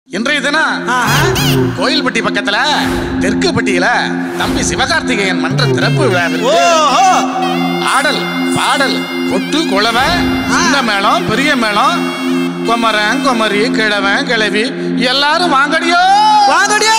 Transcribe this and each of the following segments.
இன்றைய தினம் ஆஹா. கோயில்பட்டி பக்கத்துல தெற்கு பட்டியில தம்பி சிவகார்த்திகேயன் மன்ற திறப்பு விழாவிற்கு ஓஹோ ஆடல் பாடல் கொட்டு குளவை சின்ன மேளம் பெரிய மேளம் குமரன் குமரி கிழவன் கிழவி எல்லாரும் வாங்கடியோ வாங்கடியா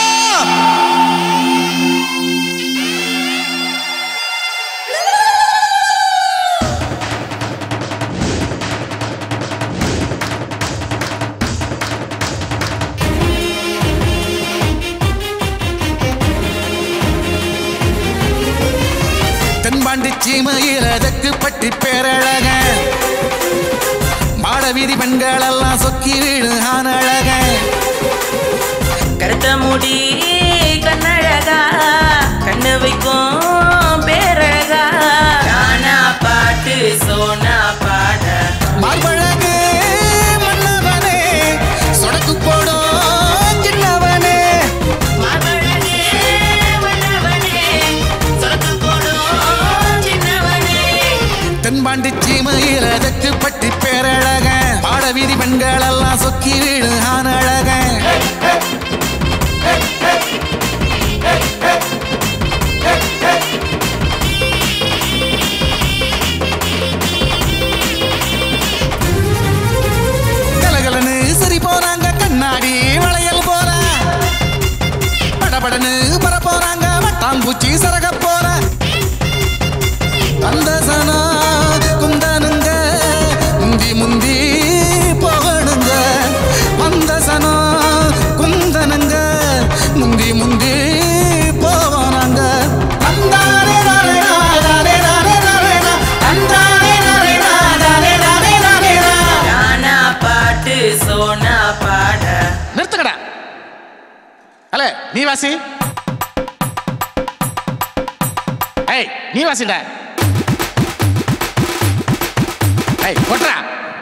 தென்பாண்டி சீமையில் அதற்கு பட்டி பேரழக மாடவீதி பெண்கள் எல்லாம் சொக்கி வீடு ஆனழக கருத்த முடி கண்ணழகா கண்ணு வைக்கும் பேரழகா கானா பாட்டு சோனா பாட மார்பழகு மன்னவனே சொடக்கு போடும் சின்னவனே மகளே வல்லவனே சொர்க்க போடும் சின்னவனே தென்பாண்டி சீமையில் அதற்கு பட்டி பேரழக மாடவீதி பெண்கள் எல்லாம் சொக்கி வீடு ஆனழக கலகலன்னு சரி போறாங்க கண்ணாடி வளையல் போற படபடன்னு பர போறாங்க வட்டாம்பூச்சி சரக போற அந்த சனா குந்தனுங்க முந்தி முந்தி போகணுங்க அந்த சனா குந்தனுங்க முந்தி முந்தி போவானாங்க தந்தானே நானே நானே நானே நானே நா. தந்தானே நானே நானே நானே நானே நா. கானா பாட்டு சோனா பாட நிறுத்துக்கடா ஹலோ நீ வாசி ஏய் நீ வாசிடா ஏய் கொட்றா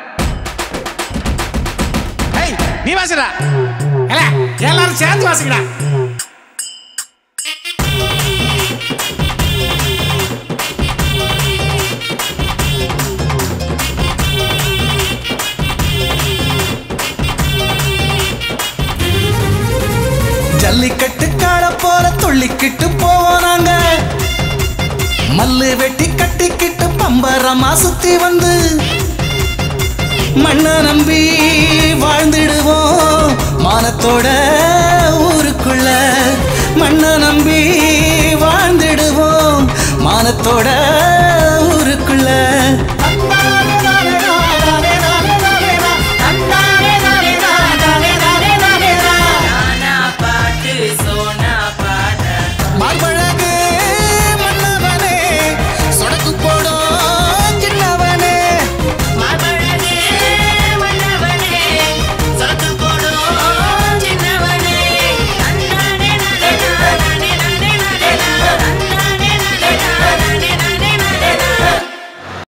ஏய் நீ வாசிடா ஏலே எல்லாரும் சேர்ந்து வாசிக்கடா ஜல்லிக்கட்டு காட போல துள்ளிக்கிட்டு போவோம் நாங்க மல்லு வெட்டி கட்டிக்கிட்டு பம்பரமா சுத்தி வந்து மண்ண நம்பி வாழ்ந்திடுவோம் மானத்தோட